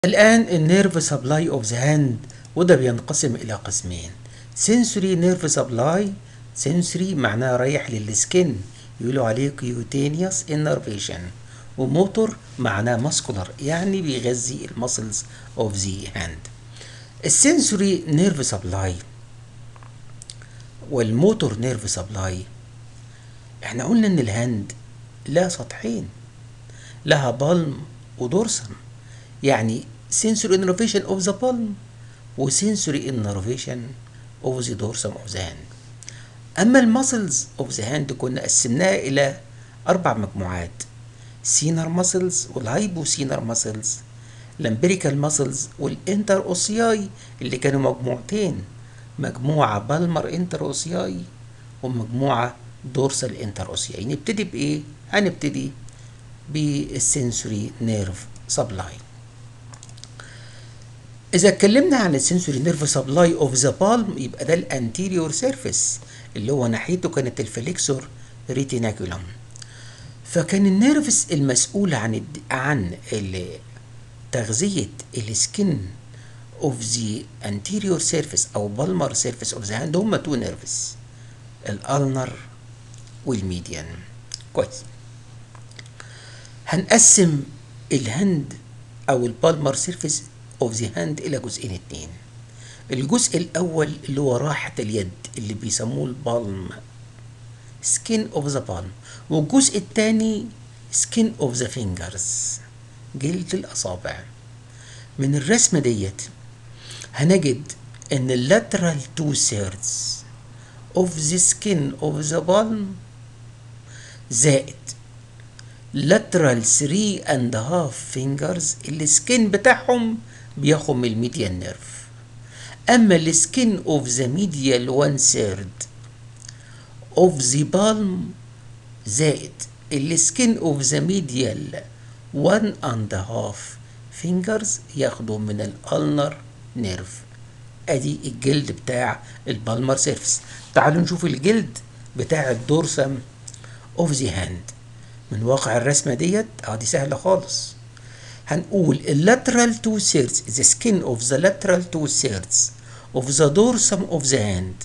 الآن النيرف سبلاي اوف ذا هاند وده بينقسم إلى قسمين سنسوري نيرف سبلاي سنسوري معناه رايح للسكن يقولوا عليه كيوتينيوس انرفيشن وموتور معناه ماسكولار يعني بيغذي المسلز اوف ذا هاند السنسوري نيرف سبلاي والموتور نيرف سبلاي احنا قلنا ان الهاند لها سطحين لها بالم ودورسم يعني sensory innervation of the palm و sensory innervation of the dorsum of the hand أما المسلز of the hand كنا قسمناها إلى أربع مجموعات سينر مسلز والهايبو سينر مسلز الامبريكال مسلز والانتر اوسياي اللي كانوا مجموعتين مجموعة بالمر انتر اوسياي ومجموعة دورسال انتر اوسياي نبتدي بإيه؟ هنبتدي بالسنسوري نيرف سبلاي إذا اتكلمنا عن السنسوري نيرف سبلاي اوف ذا بالم يبقى ده الانتيريور سيرفيس اللي هو ناحيته كانت الفليكسور ريتيناكولم فكان النيرفس المسؤول عن الد... عن ال... تغذية السكن اوف ذا انتيريور سيرفيس او بالمر سيرفيس اوف ذا هاند هما تو نيرفس الالنر والميديان كويس هنقسم الهند او البالمر سيرفيس اوف ذا هاند الى جزئين اتنين الجزء الاول اللي هو راحة اليد اللي بيسموه البالم سكين اوف ذا بالم والجزء الثاني سكين اوف ذا فينجرز جلد الاصابع من الرسمة ديت هنجد ان اللاترال تو سيردز اوف ذا سكين اوف ذا بالم زائد lateral 3 and half fingers السكين بتاعهم بياخد من الميديال نيرف اما السكين اوف ذا ميديال 1 ثيرد اوف ذا بالم زائد السكين اوف ذا ميديال 1 and half fingers ياخدوا من الالنر نيرف ادي الجلد بتاع البالمر سيرفس تعالوا نشوف الجلد بتاع الدورسم اوف ذا هاند من واقع الرسمة ديت اه دي سهلة خالص هنقول اللاترال two thirds the skin of the lateral two thirds of the dorsum of the hand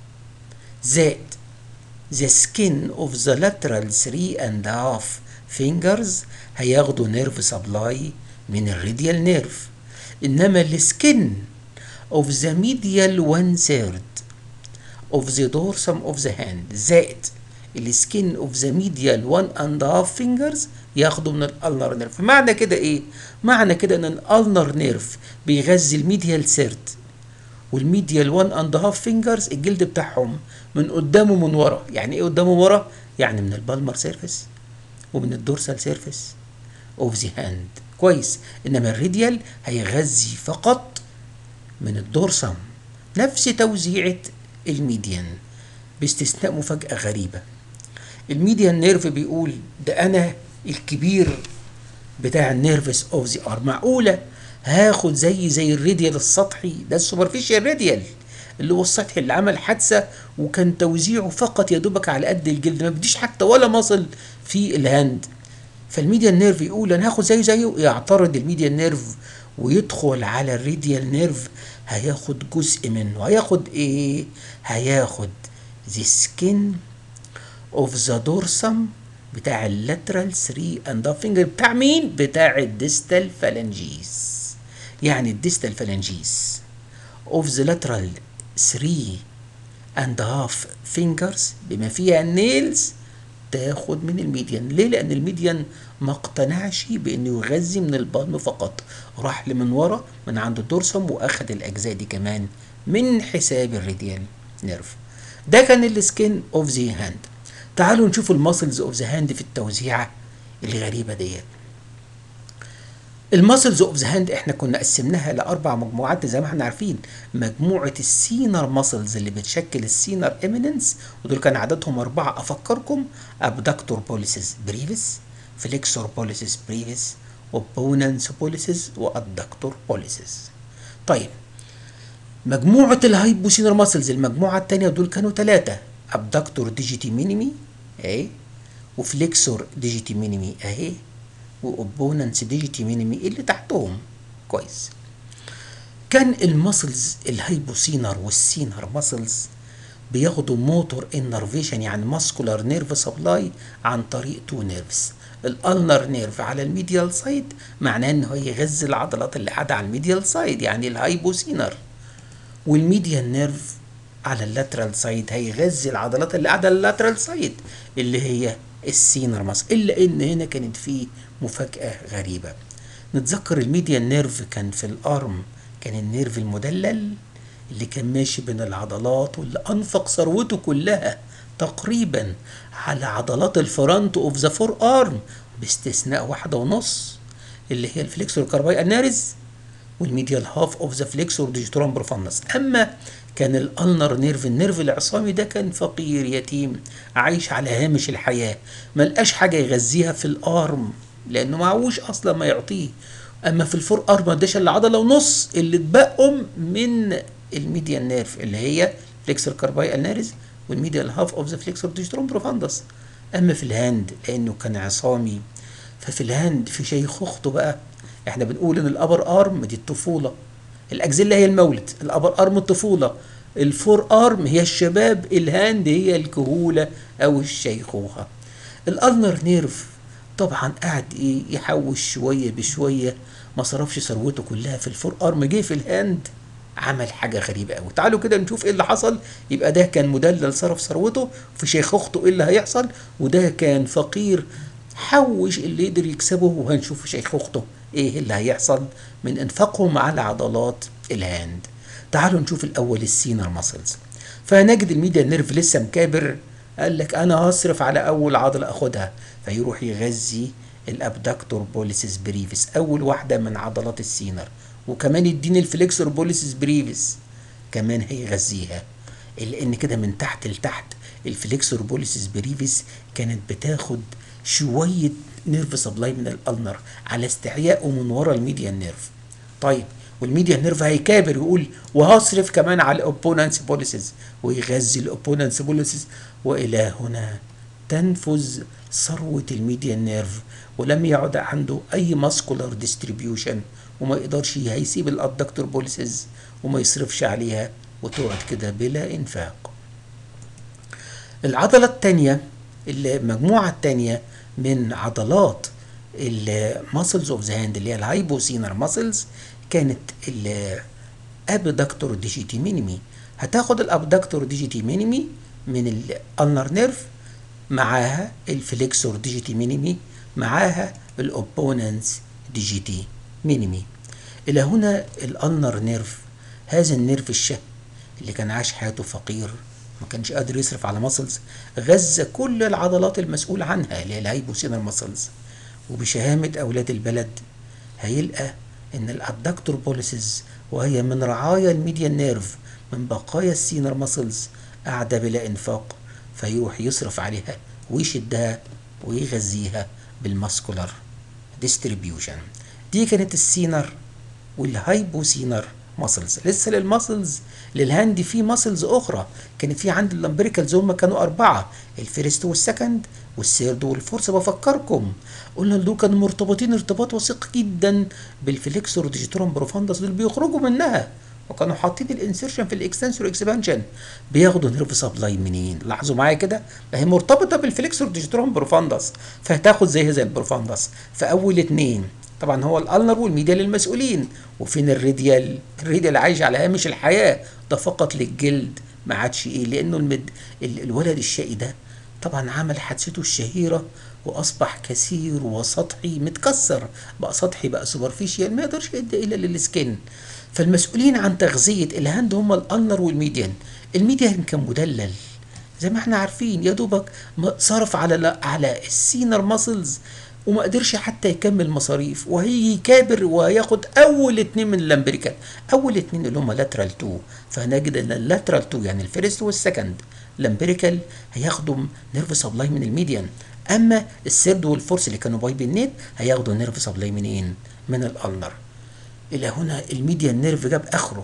زائد the skin of the lateral three and a half fingers هياخدوا نيرف سبلاي من الراديال نيرف انما السكن of the medial one third of the dorsum of the hand زائد السكين اوف ذا ميديال 1 اند هاف فينجرز ياخدوا من الالنر نيرف معنى كده ايه معنى كده ان الالنر نيرف بيغذي الميديال سيرت والميديال 1 اند هاف فينجرز الجلد بتاعهم من قدام ومن ورا يعني ايه قدام وورا يعني من البالمر سيرفيس ومن الدورسال سيرفيس اوف ذا هاند كويس انما الريديال هيغذي فقط من الدورسم نفس توزيعة الميديان باستثناء مفاجأة غريبة الميديان نيرف بيقول ده انا الكبير بتاع النيرفس اوف ذا ار معقوله هاخد زي زي الراديال السطحي ده السوبرفيشال راديال اللي هو السطحي اللي عمل حادثه وكان توزيعه فقط يا دوبك على قد الجلد ما بديش حتى ولا مصل في الهاند فالميديان نيرف يقول انا هاخد زيه زيه يعترض الميديان نيرف ويدخل على الراديال نيرف هياخد جزء منه هياخد ايه هياخد the skin of the dorsum بتاع اللاترال 3 اند فينجر بتاع مين؟ بتاع الديستال فالنجيز يعني الديستال فالنجيز of the lateral 3 and half fingers بما فيها النيلز تاخد من الميديان ليه؟ لأن الميديان ما اقتنعش بأنه يغذي من البالم فقط راح لمن ورا من عند الدورسم وأخد الأجزاء دي كمان من حساب الراديال نيرف ده كان السكين اوف ذا هاند تعالوا نشوف الماسلز اوف ذا هاند في التوزيعه الغريبه ديت الماسلز اوف ذا هاند احنا كنا قسمناها لاربع مجموعات زي ما احنا عارفين مجموعه السينر ماسلز اللي بتشكل السينر اميننس ودول كان عددهم اربعه افكركم ابدكتور بوليسيس بريفيس فليكسور بوليسيس بريفيس وبوننس بوليسيس وادكتور بوليسيس طيب مجموعة الهايبوسينر ماسلز المجموعة التانية دول كانوا ثلاثة ابدكتور ديجيتي مينيمي اهي وفليكسور ديجيتي مينيمي اهي واوبوننس ديجيتي مينيمي اللي تحتهم كويس كان المسلز الهايبوسينر والسينر مسلز بياخدوا موتور انرفيشن يعني ماسكولار نيرف سبلاي عن طريق تو نيرفز الالنر نيرف على الميديال سايد معناه ان هو يغذي العضلات اللي قاعده على الميديال سايد يعني الهايبوسينر والميديال نيرف على اللاترال سايد هيغذي العضلات اللي قاعده على اللاترال سايد اللي هي السينر ماسل الا ان هنا كانت في مفاجاه غريبه نتذكر الميديال نيرف كان في الارم كان النيرف المدلل اللي كان ماشي بين العضلات واللي انفق ثروته كلها تقريبا على عضلات الفرونت اوف ذا فور ارم باستثناء واحده ونص اللي هي الفليكسور كارباي اناريز والميديال هاف اوف ذا فليكسور ديجيتورام بروفاندس اما كان الالنر نيرف النيرف العصامي ده كان فقير يتيم عايش على هامش الحياه ملقاش حاجه يغذيها في الارم لانه معهوش اصلا ما يعطيه اما في الفور ارم ما اداش الا عضله ونص اللي اتبقوا من الميديال نيرف اللي هي فليكسور كارباي الناريز والميديال هاف اوف ذا فليكسور ديجيتروم بروفاندس اما في الهاند لانه كان عصامي ففي الهاند في شيخوخته بقى احنا بنقول ان الابر ارم دي الطفوله الاكزيلا هي المولد الابر ارم الطفوله الفور ارم هي الشباب الهاند هي الكهوله او الشيخوخه الالنر نيرف طبعا قعد ايه يحوش شويه بشويه ما صرفش ثروته كلها في الفور ارم جه في الهاند عمل حاجه غريبه قوي تعالوا كده نشوف ايه اللي حصل يبقى ده كان مدلل صرف ثروته في شيخوخته ايه اللي هيحصل وده كان فقير حوش اللي يقدر يكسبه وهنشوف في شيخوخته ايه اللي هيحصل من انفاقهم على عضلات الهاند تعالوا نشوف الاول السينر ماسلز فنجد الميديا نيرف لسه مكابر قال لك انا هصرف على اول عضله اخدها فيروح يغذي الابدكتور بوليسيس بريفيس اول واحده من عضلات السينر وكمان يديني الفليكسور بوليسيس بريفيس كمان هيغذيها لان كده من تحت لتحت الفليكسور بوليسيس بريفيس كانت بتاخد شويه نيرف سبلاي من الالنر على استحيائه من ورا الميديان نيرف طيب والميديان نيرف هيكابر يقول وهصرف كمان على الاوبوننس بوليسيس ويغذي الاوبوننس بوليسيس والى هنا تنفذ ثروه الميديان نيرف ولم يعد عنده اي ماسكولار ديستريبيوشن وما يقدرش هيسيب الادكتور بوليسز وما يصرفش عليها وتقعد كده بلا انفاق العضلة التانية المجموعة التانية من عضلات الماسلز اوف ذا هاند اللي هي الهايبوسينر ماسلز كانت الابدكتور ديجيتي مينيمي هتاخد الابدكتور ديجيتي مينيمي من الالنر نيرف معاها الفليكسور ديجيتي مينيمي معاها الاوبوننس ديجيتي مينيمي إلى هنا الألنر نيرف هذا النيرف الشهم اللي كان عاش حياته فقير ما كانش قادر يصرف على ماسلز غذى كل العضلات المسؤول عنها اللي هي الهايبوسينر ماسلز وبشهامة أولاد البلد هيلقى إن الأبدكتور بوليسز وهي من رعايا الميديان نيرف من بقايا السينر ماسلز قاعدة بلا إنفاق فيروح يصرف عليها ويشدها ويغذيها بالماسكولار ديستريبيوشن دي كانت السينر والهايبوسينر ماسلز لسه للماسلز للهاند في ماسلز اخرى كانت في عند اللامبريكالز هم كانوا اربعه الفيرست والسكند والسيرد والفورس بفكركم قلنا دول كانوا مرتبطين ارتباط وثيق جدا بالفليكسور ديجيتورم بروفاندس دول بيخرجوا منها وكانوا حاطين الانسيرشن في الاكستنسور اكسبانشن بياخدوا نيرف سبلاي منين لاحظوا معايا كده ما هي مرتبطه بالفليكسور ديجيتورم بروفاندس فهتاخد زيها زي البروفاندس فاول اتنين طبعا هو الالنر والميديال المسؤولين وفين الريديال الريديال عايش على هامش الحياه ده فقط للجلد ما عادش ايه لانه المد... الولد الشقي ده طبعا عمل حادثته الشهيره واصبح كثير وسطحي متكسر بقى سطحي بقى سوبرفيشيال ما يقدرش يدي الا للسكن فالمسؤولين عن تغذيه الهاند هم الالنر والميديان الميديان كان مدلل زي ما احنا عارفين يا دوبك صرف على على السينر ماسلز وما قدرش حتى يكمل مصاريف وهيجي كابر وهياخد اول اتنين من الامريكان اول اتنين اللي هم لاترال 2 فهنجد ان اللاترال 2 يعني الفيرست والسكند الامبريكال هياخدوا نيرف سبلاي من الميديان اما السيرد والفورس اللي كانوا باي بالنت هياخدوا نيرف سبلاي منين من الالنر الى هنا الميديان نيرف جاب اخره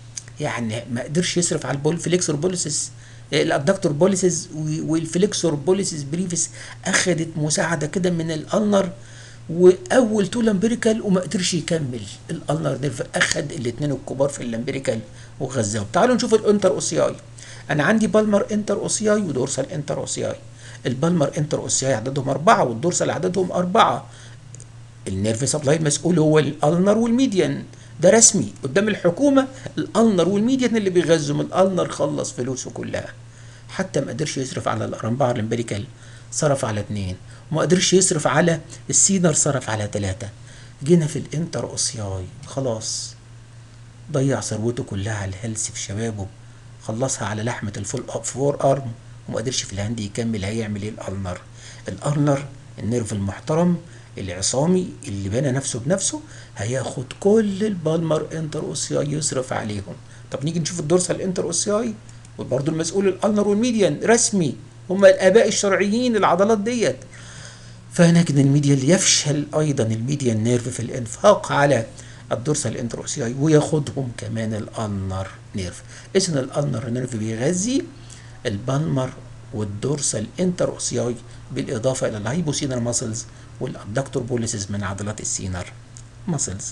يعني ما قدرش يصرف على البول فليكسور بوليسيس الابدكتور بوليسز والفليكسور بوليسز بريفيس اخذت مساعده كده من الالنر واول تو لامبريكال وما قدرش يكمل الالنر نيرف اخد الاثنين الكبار في اللامبريكال وغذاهم تعالوا نشوف الانتر اوسياي انا عندي بالمر انتر اوسياي ودورسال انتر اوسياي البالمر انتر اوسياي عددهم اربعه والدورسال عددهم اربعه النيرف سبلاي المسؤول هو الالنر والميديان ده رسمي قدام الحكومه الالنر والميديان اللي بيغذوا من الالنر خلص فلوسه كلها حتى ما قدرش يصرف على الاربعه الامبريكال صرف على اتنين وما قدرش يصرف على السينر صرف على تلاتة جينا في الانتر اوسياي خلاص ضيع ثروته كلها على الهلس في شبابه خلصها على لحمة الفول اب فور ارم وما قدرش في الهند يكمل هيعمل ايه الالنر الالنر النيرف المحترم العصامي اللي بنى نفسه بنفسه هياخد كل البالمر انتر اوسياي يصرف عليهم طب نيجي نشوف الدورسال انتر اوسياي وبرضه المسؤول الالنر والميديان رسمي هما الاباء الشرعيين العضلات ديت فنجد الميديال يفشل ايضا الميديان نيرف في الانفاق على الدورسال انتر اوسياي وياخدهم كمان الالنر نيرف اذا الالنر نيرف بيغذي البالمر والدورسال انتر اوسياي بالاضافه الى الهايبوسينر ماسلز والابدكتور بوليسز من عضلات السينر ماسلز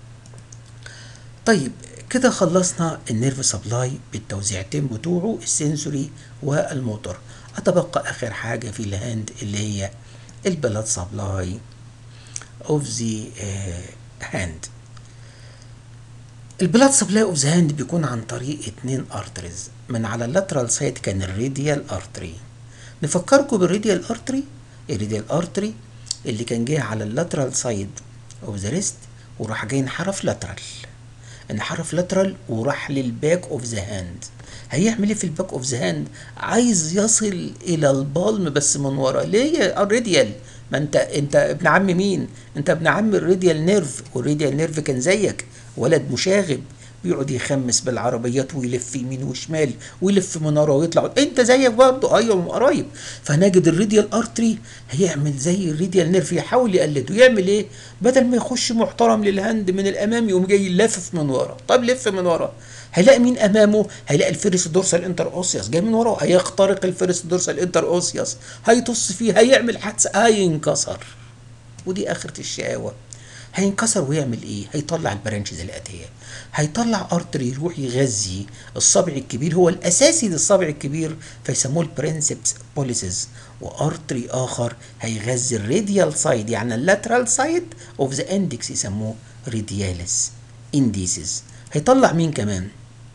طيب كده خلصنا النيرف سبلاي بالتوزيعتين بتوعه السنسوري والموتور اتبقى اخر حاجه في الهاند اللي هي البلاد سبلاي اوف ذا هاند البلاد سبلاي اوف ذا هاند بيكون عن طريق اتنين ارتريز من على اللاترال سايد كان الراديال ارتري نفكركم بالراديال ارتري الراديال ارتري اللي كان جاي على اللاترال سايد اوف ذا ريست وراح جاي انحرف لاترال انحرف لاترال وراح للباك اوف ذا هاند هيعمل ايه في الباك اوف ذا هاند عايز يصل الى البالم بس من ورا ليه الراديال ما انت انت ابن عم مين انت ابن عم الراديال نيرف والراديال نيرف كان زيك ولد مشاغب بيقعد يخمس بالعربيات ويلف يمين وشمال ويلف من ورا ويطلع انت زيك برضه ايوه من قريب فنجد الراديال ارتري هيعمل زي الراديال نيرف يحاول يقلده يعمل ايه بدل ما يخش محترم للهند من الامام يقوم جاي يلفف من ورا طب لف من ورا هيلاقي مين امامه هيلاقي الفيرس دورسال انتر اوسيوس جاي من وراه هيخترق الفيرس دورسال انتر اوسيوس هيطص فيه هيعمل حادثه هينكسر ودي اخره الشقاوه هينكسر ويعمل ايه هيطلع البرانشز الاتيه هيطلع ارتري يروح يغذي الصبع الكبير هو الاساسي للصبع الكبير فيسموه البرنسبس بوليسز وارتري اخر هيغذي الراديال سايد يعني اللاترال سايد اوف ذا اندكس يسموه رادياليس انديسز هيطلع مين كمان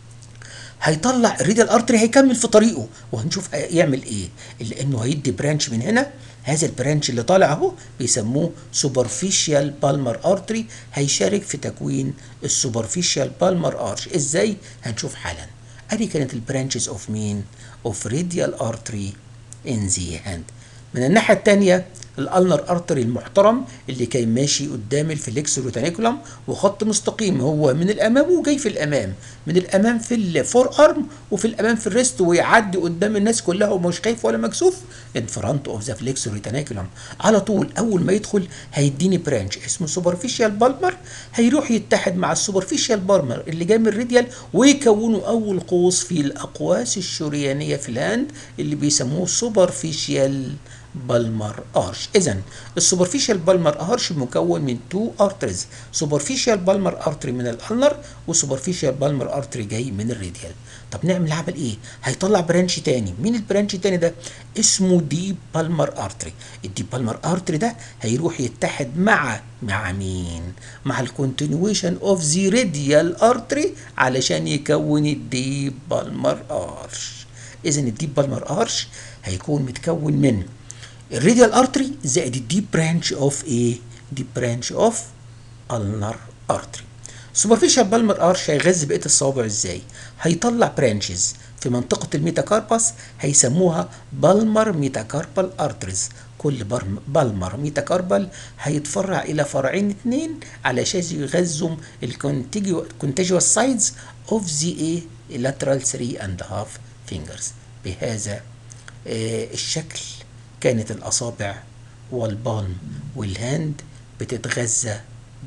هيطلع الريدال ارتري هيكمل في طريقه وهنشوف يعمل ايه لانه هيدي برانش من هنا هذا البرانش اللي طالع اهو بيسموه سوبرفيشال بالمر ارتري هيشارك في تكوين السوبرفيشال بالمر ارش ازاي هنشوف حالا ادي كانت البرانشز اوف مين اوف راديال ارتري ان ذا هاند من الناحيه الثانيه الالنر ارتري المحترم اللي كان ماشي قدام الفليكسور وتانيكولم وخط مستقيم هو من الامام وجاي في الامام من الامام في الفور ارم وفي الامام في الريست ويعدي قدام الناس كلها ومش خايف ولا مكسوف ان فرونت اوف ذا فليكسور وتانيكولم على طول اول ما يدخل هيديني برانش اسمه سوبرفيشال بالمر هيروح يتحد مع السوبرفيشال بالمر اللي جاي من الريديال ويكونوا اول قوس في الاقواس الشريانيه في الهاند اللي بيسموه سوبرفيشال بالمر ارش اذا السوبرفيشال بالمر ارش مكون من تو ارتريز سوبرفيشال بالمر ارتري من الالنر وسوبرفيشال بالمر ارتري جاي من الراديال طب نعمل عمل ايه هيطلع برانش تاني مين البرانش التاني ده اسمه دي بالمر ارتري الدي بالمر ارتري ده هيروح يتحد مع مع مين مع الكونتينيويشن اوف ذا راديال ارتري علشان يكون الدي بالمر ارش اذا الدي بالمر ارش هيكون متكون من الراديال ارتري زائد الديب برانش اوف ايه ديب برانش اوف النر ارتري سوبرفيشال بالمر ارش هيغذي بقيه الصوابع ازاي هيطلع برانشز في منطقة الميتاكارباس هيسموها بالمر ميتاكاربال ارتريز كل بالمر ميتاكاربال هيتفرع الى فرعين اتنين علشان يغذوا الكونتيجوس سايدز اوف ذا ايه lateral 3 and half fingers بهذا آه الشكل كانت الأصابع والبالم والهاند بتتغذى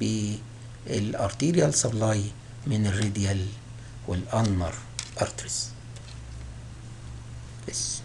بالارتيريال سبلاي من الراديال والانمر ارتريز بس